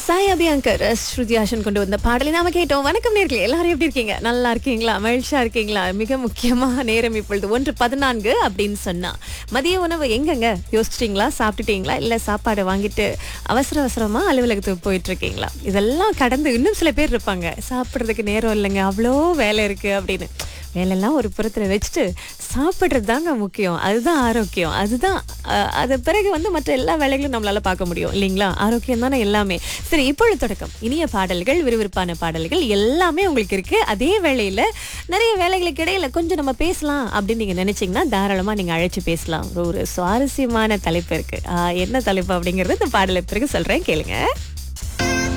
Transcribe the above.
சாய் அபியாங்கர் ஸ்ருதி ஹாசன் கொண்டு வந்த பாடலை நாம கேட்டோம் வணக்கம் நேர்களே எல்லாரும் எப்படி இருக்கீங்க நல்லா இருக்கீங்களா மகிழ்ச்சியா இருக்கீங்களா மிக முக்கியமா நேரம் இப்பொழுது ஒன்று பதினான்கு அப்படின்னு சொன்னா மதிய உணவு எங்கங்க யோசிச்சிட்டீங்களா சாப்பிட்டுட்டீங்களா இல்ல சாப்பாடு வாங்கிட்டு அவசர அவசரமா அலுவலகத்துக்கு போயிட்டு இருக்கீங்களா இதெல்லாம் கடந்து இன்னும் சில பேர் இருப்பாங்க சாப்பிட்றதுக்கு நேரம் இல்லைங்க அவ்வளோ வேலை இருக்கு அப்படின்னு வேலையெல்லாம் ஒரு புறத்துல வச்சுட்டு சாப்பிட்றது தாங்க முக்கியம் அதுதான் ஆரோக்கியம் அதுதான் அஹ், அது பிறகு வந்து மற்ற எல்லா வேலைகளும் நம்மளால பார்க்க முடியும் இல்லைங்களா ஆரோக்கியம் தானே எல்லாமே சரி இப்பொழுது தொடக்கம் இனிய பாடல்கள் விறுவிறுப்பான பாடல்கள் எல்லாமே உங்களுக்கு இருக்கு அதே வேளையில நிறைய வேலைகளுக்கு இடையில கொஞ்சம் நம்ம பேசலாம் அப்படின்னு நீங்க நினைச்சீங்கன்னா தாராளமா நீங்க அழைச்சு பேசலாம் ஒரு சுவாரஸ்யமான தலைப்பு இருக்கு ஆஹ், என்ன தலைப்பு அப்படிங்கறது இந்த பாடலை பிறகு சொல்றேன் கேளுங்க